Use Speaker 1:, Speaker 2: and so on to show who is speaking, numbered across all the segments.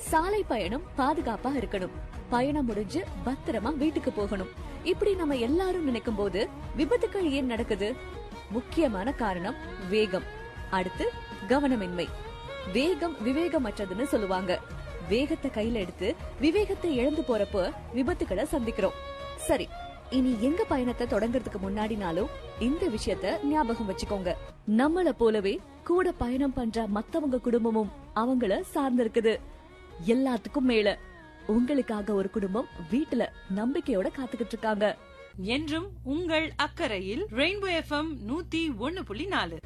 Speaker 1: சாலை பயணம் பாதுகாப்பா இருக்கணும் பயணம் முடிஞ்சு பத்திரமா வீட்டுக்கு போகணும் இப்படி நம்ம எல்லாரும் நினைக்கும் போது விபத்துக்கள் ஏன் நடக்குது முக்கியமான காரணம் வேகம் அடுத்து கவனமின்மை வேகம் விவேகமற்றதுன்னு சொல்லுவாங்க வேகத்தை கையில எடுத்து விவேகத்தை இழந்து போறப்ப விபத்துக்களை சந்திக்கிறோம் சரி இனி எங்க பயணத்தை தொடங்குறதுக்கு முன்னாடினாலும் இந்த விஷயத்த ஞாபகம் வச்சுக்கோங்க நம்மள போலவே கூட பயணம் பண்ற மத்தவங்க குடும்பமும் அவங்கள சார்ந்திருக்குது எல்லாத்துக்கும் மேல உங்களுக்காக ஒரு குடும்பம் வீட்டுல நம்பிக்கையோட காத்துக்கிட்டு இருக்காங்க
Speaker 2: என்றும் உங்கள் அக்கறையில் ரெயின்போ எஃப்எம் நூத்தி ஒன்னு புள்ளி நாலு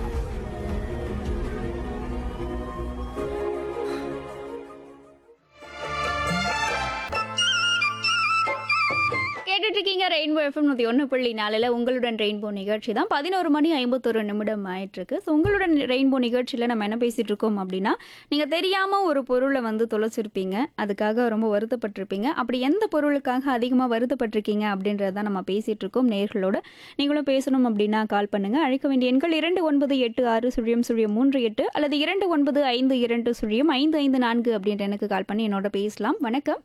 Speaker 3: கேட்டுட்டு இருக்கீங்க ரெயின்போ எஃப்எம் நூற்றி ஒன்று புள்ளி நாலில் உங்களுடன் ரெயின்போ நிகழ்ச்சி தான் பதினோரு மணி ஐம்பத்தொரு நிமிடம் ஆயிட்டிருக்கு ஸோ உங்களுடன் ரெயின்போ நிகழ்ச்சியில் நம்ம என்ன பேசிகிட்டு இருக்கோம் அப்படின்னா நீங்கள் தெரியாமல் ஒரு பொருளை வந்து தொலைச்சிருப்பீங்க அதுக்காக ரொம்ப வருத்தப்பட்டிருப்பீங்க அப்படி எந்த பொருளுக்காக அதிகமாக வருத்தப்பட்டிருக்கீங்க அப்படின்றத தான் நம்ம பேசிகிட்டு இருக்கோம் நேர்களோட நீங்களும் பேசணும் அப்படின்னா கால் பண்ணுங்கள் அழைக்க வேண்டிய எண்கள் இரண்டு ஒன்பது எட்டு ஆறு சுழியம் சுழியம் மூன்று எட்டு அல்லது இரண்டு ஒன்பது ஐந்து இரண்டு சுழியம் ஐந்து ஐந்து நான்கு அப்படின்ற எனக்கு கால் பண்ணி என்னோட பேசலாம் வணக்கம்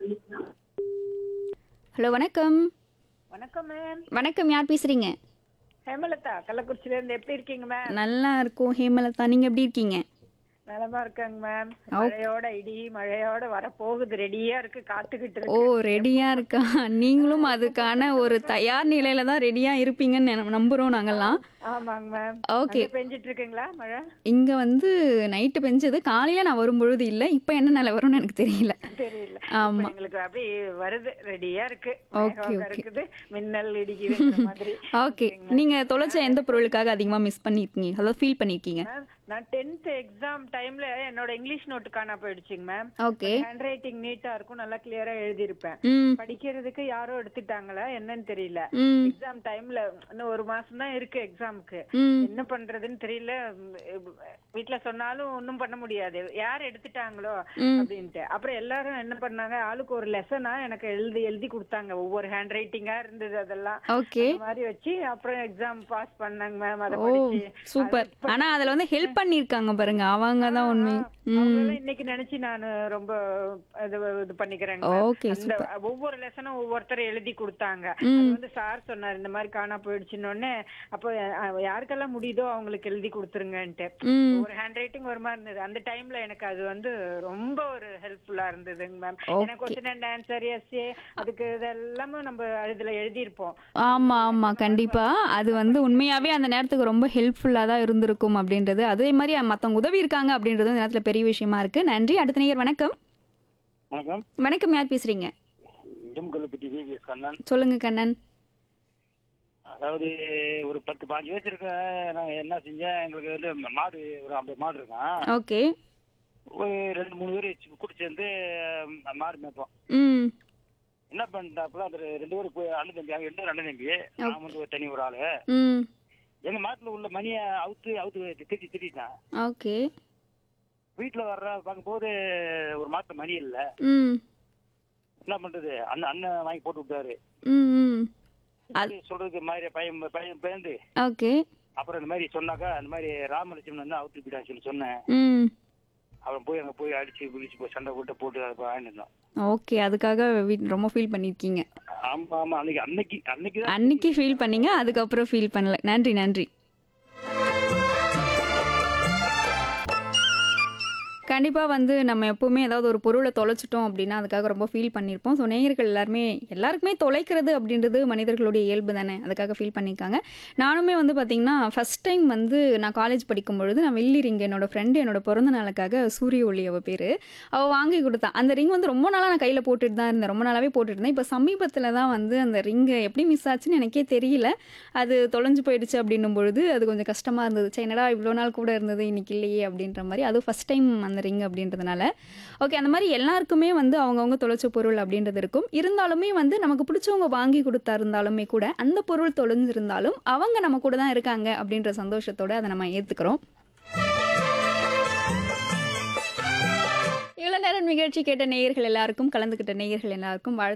Speaker 3: ஹலோ வணக்கம்
Speaker 4: வணக்கம் மேம்
Speaker 3: வணக்கம் யார் பேசுறீங்க
Speaker 4: ஹேமலதா கள்ளக்குறிச்சில இருந்து எப்படி இருக்கீங்க மேம்
Speaker 3: நல்லா இருக்கும் ஹேமலதா நீங்க எப்படி இருக்கீங்க
Speaker 4: நலமா இருக்காங்க மேம் மழையோட இடி மழையோட வர போகுது ரெடியா இருக்கு காத்துக்கிட்டு
Speaker 3: ஓ
Speaker 4: இருக்கு
Speaker 3: ரெடியா இருக்கா நீங்களும் அதுக்கான ஒரு தயார் நிலையில தான் ரெடியா இருப்பீங்கன்னு நென- நம்புறோம் நாங்கெல்லாம்
Speaker 4: ஆமாங்க மேம்
Speaker 3: ஓகே
Speaker 4: அங்க பெஞ்சிட்டு இருக்குங்களா மழை
Speaker 3: இங்க வந்து நைட்டு பெஞ்சது காலையில நான் வரும்பொழுது இல்ல இப்போ என்ன நிலை வரும்னு எனக்கு தெரியல
Speaker 4: தெரியல
Speaker 3: ஆமா.
Speaker 4: இப்ப எங்களுக்கு அப்படி வருது ரெடியா இருக்கு
Speaker 3: Okay,
Speaker 4: மேகம்
Speaker 3: okay.
Speaker 4: இருக்குது மின்னல் இடிக்குது மாதிரி
Speaker 3: ஓகே நீங்க தொலைச்ச எந்த பொருளுக்காக அதிகமா மிஸ் பண்ணிருக்கீங்க அதாவது ஃபீல் பண்ணிருக்கீங்க
Speaker 4: மேம் நான் டென்த் எக்ஸாம் டைம்ல என்னோட இங்கிலீஷ் நோட்டு காணா போயிடுச்சுங்க மேம்
Speaker 3: ஓகே
Speaker 4: ஹேண்ட் ரைட்டிங் நீட்டா இருக்கும் நல்லா கிளியரா எழுதியிருப்பேன்
Speaker 3: ம்
Speaker 4: படிக்கிறதுக்கு யாரோ எடுத்துட்டாங்களா என்னன்னு தெரியல
Speaker 3: ம்
Speaker 4: எக்ஸாம் டைம்ல இன்னும் ஒரு மாசம் தான் இருக்கு எக்ஸாம்க்கு
Speaker 3: ம்
Speaker 4: என்ன பண்றதுன்னு தெரியல உம், வீட்ல சொன்னாலும் ஒண்ணும் பண்ண முடியாது யார் எடுத்துட்டாங்களோ
Speaker 3: ம்.
Speaker 4: அப்படின்ட்டு அப்புறம் எல்லாரும் என்ன பண்ணாங்க ஆளுக்கு ஒரு லெசனா எனக்கு எழுதி எழுதி கொடுத்தாங்க ஒவ்வொரு ஹேண்ட் ரைட்டிங்கா இருந்தது அதெல்லாம்
Speaker 3: ஓகே
Speaker 4: அந்த மாதிரி வச்சு அப்புறம் எக்ஸாம் பாஸ் பண்ணாங்க மேம் அதை
Speaker 3: ஓ
Speaker 4: படிச்சு
Speaker 3: சூப்பர் ஆனா அதுல வந்து ஹெல்ப் பண்ணிருக்காங்க பாருங்க அவங்க தான் உண்மை ம்
Speaker 4: அவங்களெல்லாம் இன்னைக்கு நினைச்சு நான் ரொம்ப இது இது பண்ணிக்கிறேங்க ma'am.
Speaker 3: ஓகே
Speaker 4: அந்த ஒவ்வொரு லெசனும் ஒவ்வொருத்தர் எழுதி கொடுத்தாங்க அது வந்து சார் சொன்னார் இந்த மாதிரி காணா போயிடுச்சுன்னு உடனே அப்போ அஹ், யாருக்கெல்லாம் முடியுதோ அவங்களுக்கு எழுதி கொடுத்துருங்கன்ட்டு
Speaker 3: ம்
Speaker 4: ஒரு ஹேண்ட் ரைட்டிங் ஒரு மாதிரி இருந்தது அந்த டைம்ல எனக்கு அது வந்து ரொம்ப ஒரு ஹெல்ப்ஃபுல்லா இருந்ததுங்க மேம்
Speaker 3: Okay.
Speaker 4: ஏன்னா கொஸ்டின் அண்ட் ஆன்சர் எஸ்ஏ அதுக்கு இதெல்லாமே நம்ம இதுல எழுதியிருப்போம்
Speaker 3: ஆமா ஆமா கண்டிப்பா அது வந்து உண்மையாவே அந்த நேரத்துக்கு ரொம்ப ஹெல்ப்ஃபுல்லா தான் இருந்திருக்கும் அப்படின்றது அதே மாதிரி மத்தவங்க உதவி இருக்காங்க அப்படின்றது இந்த நேரத்துல பெரிய விஷயமா இருக்கு நன்றி அடுத்த நேயர் வணக்கம்
Speaker 5: வணக்கம்
Speaker 3: வணக்கம் யார் பேசுறீங்க
Speaker 5: ஜம்கல்லுப்பட்டி விவிஎஸ் கண்ணன்
Speaker 3: சொல்லுங்க கண்ணன்
Speaker 5: அதாவது ஒரு பத்து பாஞ்சு வயசு இருக்க நாங்கள் என்ன செஞ்சேன் எங்களுக்கு வந்து மாடு ஒரு ஐம்பது மாடு இருக்கான்
Speaker 3: ஓகே
Speaker 5: ஒரு ரெண்டு மூணு பேர் கூட்டி சேர்ந்து ம், மாடு மேய்ப்போம்
Speaker 3: ம்
Speaker 5: என்ன பண்ணிட்டாப்புல அந்த ரெண்டு பேரும் போய் அண்ணன் தம்பி அவங்க ரெண்டு பேரும் அண்ணன் தம்பி நான் வந்து ஒரு தனி ஒரு ஆளு
Speaker 3: ம்
Speaker 5: எங்க மாட்டுல உள்ள மணியை அவுத்து அவுத்து திட்டி திட்டான்
Speaker 3: ஓகே
Speaker 5: வீட்டுல வர்ற பார்க்கும்போது ஒரு மாட்டுல மணி இல்ல
Speaker 3: ம்
Speaker 5: என்ன பண்றது அண்ணன் அண்ணன் வாங்கி போட்டு விட்டாரு
Speaker 3: ம் ம்
Speaker 5: சொல்றதுக்கு மாதிரி பையன் பையன் பேருந்து
Speaker 3: ஓகே
Speaker 5: அப்புறம் இந்த மாதிரி சொன்னாக்கா அந்த மாதிரி ராமலட்சுமணன் வந்து அவுத்து போயிட்டான்னு சொல்லி சொன்னேன்
Speaker 3: ம்
Speaker 5: அவன் போய் அங்க போய் அடிச்சு பிடிச்சு போய் சண்டை போட்டு போட்டு அதை வாங்கிட்டு இருந்தான்
Speaker 3: ஓகே அதுக்காக வீ- ரொம்ப ஃபீல் பண்ணிருக்கீங்க
Speaker 5: ஆமா ஆமா அன்னைக்கு அன்னைக்கு அன்னைக்கு தான்
Speaker 3: அன்னைக்கு ஃபீல் பண்ணீங்க அதுக்கப்புறம் ஃபீல் பண்ணல நன்றி நன்றி கண்டிப்பாக வந்து நம்ம எப்போவுமே ஏதாவது ஒரு பொருளை தொலைச்சிட்டோம் அப்படின்னா அதுக்காக ரொம்ப ஃபீல் பண்ணியிருப்போம் ஸோ நேயர்கள் எல்லாருமே எல்லாருக்குமே தொலைக்கிறது அப்படின்றது மனிதர்களுடைய இயல்பு தானே அதுக்காக ஃபீல் பண்ணியிருக்காங்க நானுமே வந்து பார்த்திங்கன்னா ஃபஸ்ட் டைம் வந்து நான் காலேஜ் படிக்கும் பொழுது நான் வெள்ளி ரிங் என்னோட ஃப்ரெண்டு என்னோட பிறந்த நாளுக்காக சூரிய ஒளி அவள் பேர் அவள் வாங்கி கொடுத்தா அந்த ரிங் வந்து ரொம்ப நாளாக நான் கையில் போட்டுட்டு தான் இருந்தேன் ரொம்ப நாளாகவே போட்டுட்டு இருந்தேன் இப்போ சமீபத்தில் தான் வந்து அந்த ரிங்கு எப்படி மிஸ் ஆச்சுன்னு எனக்கே தெரியல அது தொலைஞ்சு போயிடுச்சு அப்படின்னும் பொழுது அது கொஞ்சம் கஷ்டமாக இருந்தது சே என்னடா இவ்வளோ நாள் கூட இருந்தது இன்னைக்கு இல்லையே அப்படின்ற மாதிரி அது ஃபஸ்ட் டைம் அந்த ரிங் அப்படின்றதுனால ஓகே அந்த மாதிரி எல்லாருக்குமே வந்து அவங்கவுங்க தொலைச்ச பொருள் அப்படின்றது இருக்கும் இருந்தாலுமே வந்து நமக்கு பிடிச்சவங்க வாங்கி கொடுத்தா இருந்தாலுமே கூட அந்த பொருள் தொலைஞ்சிருந்தாலும் அவங்க நம்ம கூட தான் இருக்காங்க அப்படின்ற சந்தோஷத்தோட அதை நம்ம ஏற்றுக்கிறோம் இவ்வளோ நேரம் நிகழ்ச்சி கேட்ட நேயர்கள் எல்லாருக்கும் கலந்துக்கிட்ட நேயர்கள் எல்லாருக்கும் வாழ்த்து